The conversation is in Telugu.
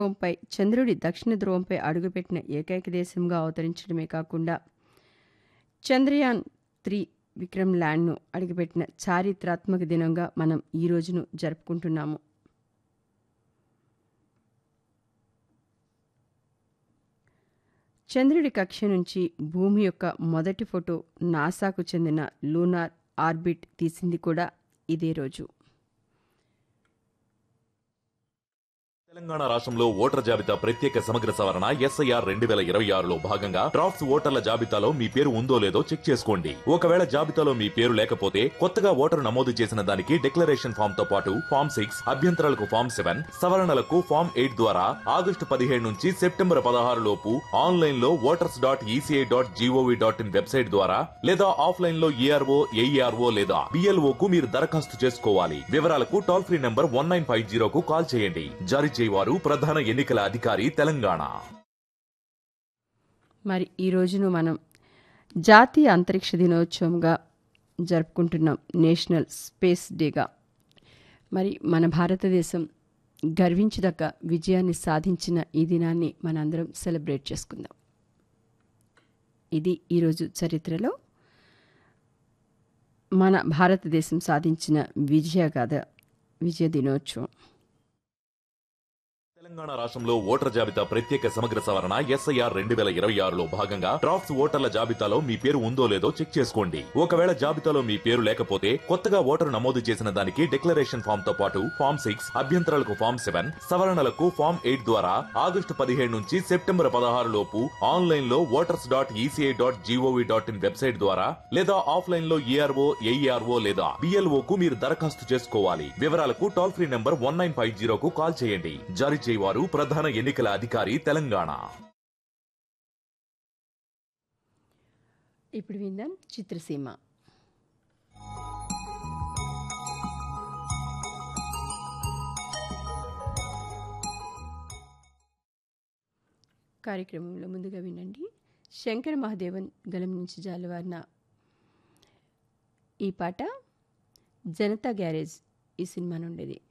ధ్రువంపై చంద్రుడి దక్షిణ ధ్రువంపై అడుగుపెట్టిన ఏకైక దేశంగా అవతరించడమే కాకుండా చంద్రయాన్ త్రీ విక్రమ్ ల్యాండ్ను అడుగుపెట్టిన చారిత్రాత్మక దినంగా మనం ఈ రోజును జరుపుకుంటున్నాము చంద్రుడి కక్ష నుంచి భూమి యొక్క మొదటి ఫోటో నాసాకు చెందిన లూనార్ ఆర్బిట్ తీసింది కూడా ఇదే రోజు తెలంగాణ రాష్ట్రంలో ఓటర్ జాబితా ప్రత్యేక సమగ్ర సవరణ ఎస్ఐఆర్ రెండు వేల ఇరవై ఆరులో భాగంగా డ్రాఫ్ట్స్ ఓటర్ల జాబితాలో మీ పేరు ఉందో లేదో చెక్ చేసుకోండి ఒకవేళ జాబితాలో మీ పేరు లేకపోతే కొత్తగా ఓటరు నమోదు చేసిన దానికి డిక్లరేషన్ ఫామ్ తో పాటు ఫామ్ సిక్స్ అభ్యంతరాలకు ఫామ్ సెవెన్ సవరణలకు ఫామ్ ఎయిట్ ద్వారా ఆగస్టు పదిహేడు నుంచి సెప్టెంబర్ పదహారు లోపు ఆన్లైన్ లో voters dot ECI dot GOV dot in website ద్వారా లేదా ఆఫ్లైన్ లో ఈఆర్ఓ ఏఈఆర్ఓ లేదా బిఎల్ఓ కు మీరు దరఖాస్తు చేసుకోవాలి వివరాలకు toll free number one nine five జీరోకు కాల్ చేయండి జారీ చేయవారు ప్రధాన ఎన్నికల అధికారి తెలంగాణ మరి ఈ రోజును మనం జాతీయ అంతరిక్ష దినోత్సవంగా జరుపుకుంటున్నాం నేషనల్ స్పేస్ డేగా మరి మన భారతదేశం గర్వించదగ్గ విజయాన్ని సాధించిన ఈ దినాన్ని మనందరం సెలబ్రేట్ చేసుకుందాం ఇది ఈరోజు చరిత్రలో మన భారతదేశం సాధించిన విజయ గాథ విజయ దినోత్సవం తెలంగాణ రాష్ట్రంలో ఓటర్ జాబితా ప్రత్యేక సమగ్ర సవరణ ఎస్ఐఆర్ రెండు వేల ఇరవై ఆరులో భాగంగా డ్రాఫ్ట్స్ ఓటర్ల జాబితాలో మీ పేరు ఉందో లేదో చెక్ చేసుకోండి ఒకవేళ జాబితాలో మీ పేరు లేకపోతే కొత్తగా ఓటరు నమోదు చేసిన దానికి డిక్లరేషన్ ఫామ్ తో పాటు ఫామ్ సిక్స్ అభ్యంతరాలకు ఫామ్ సెవెన్ సవరణలకు ఫామ్ ఎయిట్ ద్వారా ఆగస్టు పదిహేడు నుంచి సెప్టెంబర్ పదహారు లోపు ఆన్లైన్ లో voters dot ECI dot GOV dot in website ద్వారా లేదా ఆఫ్లైన్ లో ఈఆర్ఓ ఏఈఆర్ఓ లేదా బిఎల్ఓ కు మీరు దరఖాస్తు చేసుకోవాలి వివరాలకు toll free number one nine five జీరోకు కాల్ చేయండి జారీ చేయవారు ప్రధాన ఎన్నికల అధికారి తెలంగాణ ఇప్పుడు విందాం చిత్రసీమ కార్యక్రమంలో ముందుగా వినండి శంకర మహాదేవన్ గలం నుంచి జాలువారిన ఈ పాట జనతా గ్యారేజ్ ఈ సినిమా నుండేది